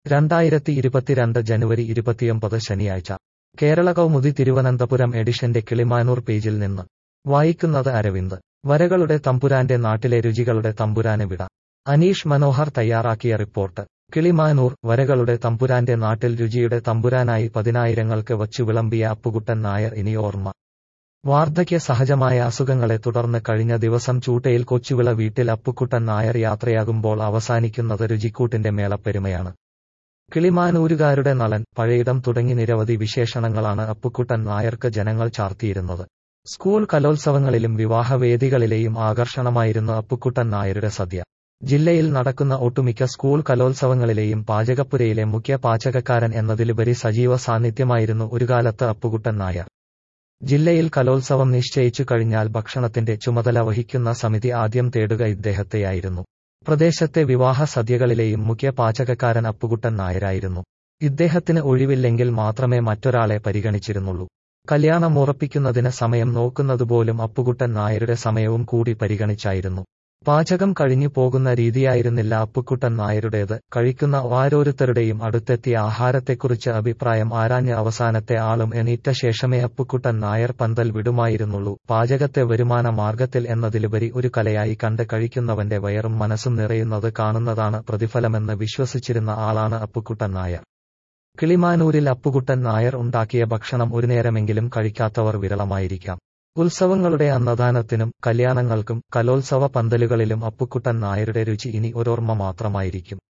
രണ്ടായിരത്തി ഇരുപത്തിരണ്ട് ജനുവരി ഇരുപത്തിയൊമ്പത് ശനിയാഴ്ച കേരള കൗമുദി തിരുവനന്തപുരം എഡിഷന്റെ കിളിമാനൂർ പേജിൽ നിന്ന് വായിക്കുന്നത് അരവിന്ദ് വരകളുടെ തമ്പുരാന്റെ നാട്ടിലെ രുചികളുടെ തമ്പുരാന് വിട അനീഷ് മനോഹർ തയ്യാറാക്കിയ റിപ്പോർട്ട് കിളിമാനൂർ വരകളുടെ തമ്പുരാന്റെ നാട്ടിൽ രുചിയുടെ തമ്പുരാനായി പതിനായിരങ്ങൾക്ക് വച്ചു വിളമ്പിയ അപ്പുകുട്ടൻ നായർ ഇനി ഓർമ്മ വാർദ്ധക്യ സഹജമായ അസുഖങ്ങളെ തുടർന്ന് കഴിഞ്ഞ ദിവസം ചൂട്ടയിൽ കൊച്ചുവിള വീട്ടിൽ അപ്പുക്കുട്ടൻ നായർ യാത്രയാകുമ്പോൾ അവസാനിക്കുന്നത് രുചിക്കൂട്ടിന്റെ മേളപ്പെരുമയാണ് കിളിമാനൂരുകാരുടെ നളൻ പഴയിടം തുടങ്ങി നിരവധി വിശേഷണങ്ങളാണ് അപ്പുക്കുട്ടൻ നായർക്ക് ജനങ്ങൾ ചാർത്തിയിരുന്നത് സ്കൂൾ കലോത്സവങ്ങളിലും വിവാഹവേദികളിലെയും ആകർഷണമായിരുന്നു അപ്പുക്കുട്ടൻ നായരുടെ സദ്യ ജില്ലയിൽ നടക്കുന്ന ഒട്ടുമിക്ക സ്കൂൾ കലോത്സവങ്ങളിലെയും പാചകപ്പുരയിലെ മുഖ്യ പാചകക്കാരൻ എന്നതിലുപരി സജീവ സാന്നിധ്യമായിരുന്നു ഒരു കാലത്ത് അപ്പുകുട്ടൻ നായർ ജില്ലയിൽ കലോത്സവം നിശ്ചയിച്ചു കഴിഞ്ഞാൽ ഭക്ഷണത്തിന്റെ ചുമതല വഹിക്കുന്ന സമിതി ആദ്യം തേടുക ഇദ്ദേഹത്തെയായിരുന്നു പ്രദേശത്തെ വിവാഹ സദ്യകളിലെയും മുഖ്യ പാചകക്കാരൻ അപ്പുകുട്ടൻ നായരായിരുന്നു ഇദ്ദേഹത്തിന് ഒഴിവില്ലെങ്കിൽ മാത്രമേ മറ്റൊരാളെ പരിഗണിച്ചിരുന്നുള്ളൂ കല്യാണം ഉറപ്പിക്കുന്നതിന് സമയം നോക്കുന്നതുപോലും അപ്പുകുട്ടൻ നായരുടെ സമയവും കൂടി പരിഗണിച്ചായിരുന്നു പാചകം കഴിഞ്ഞു പോകുന്ന രീതിയായിരുന്നില്ല അപ്പുക്കുട്ടൻ നായരുടേത് കഴിക്കുന്ന ഓരോരുത്തരുടെയും അടുത്തെത്തിയ ആഹാരത്തെക്കുറിച്ച് അഭിപ്രായം ആരാഞ്ഞ് അവസാനത്തെ ആളും എണീറ്റ ശേഷമേ അപ്പുക്കുട്ടൻ നായർ പന്തൽ വിടുമായിരുന്നുള്ളൂ പാചകത്തെ വരുമാന മാർഗത്തിൽ എന്നതിലുപരി ഒരു കലയായി കണ്ട് കഴിക്കുന്നവന്റെ വയറും മനസ്സും നിറയുന്നത് കാണുന്നതാണ് പ്രതിഫലമെന്ന് വിശ്വസിച്ചിരുന്ന ആളാണ് അപ്പുക്കുട്ടൻ നായർ കിളിമാനൂരിൽ അപ്പുകുട്ടൻ നായർ ഉണ്ടാക്കിയ ഭക്ഷണം ഒരു നേരമെങ്കിലും കഴിക്കാത്തവർ വിരളമായിരിക്കാം ഉത്സവങ്ങളുടെ അന്നദാനത്തിനും കല്യാണങ്ങൾക്കും കലോത്സവ പന്തലുകളിലും അപ്പുക്കുട്ടൻ നായരുടെ രുചി ഇനി ഒരോർമ്മ മാത്രമായിരിക്കും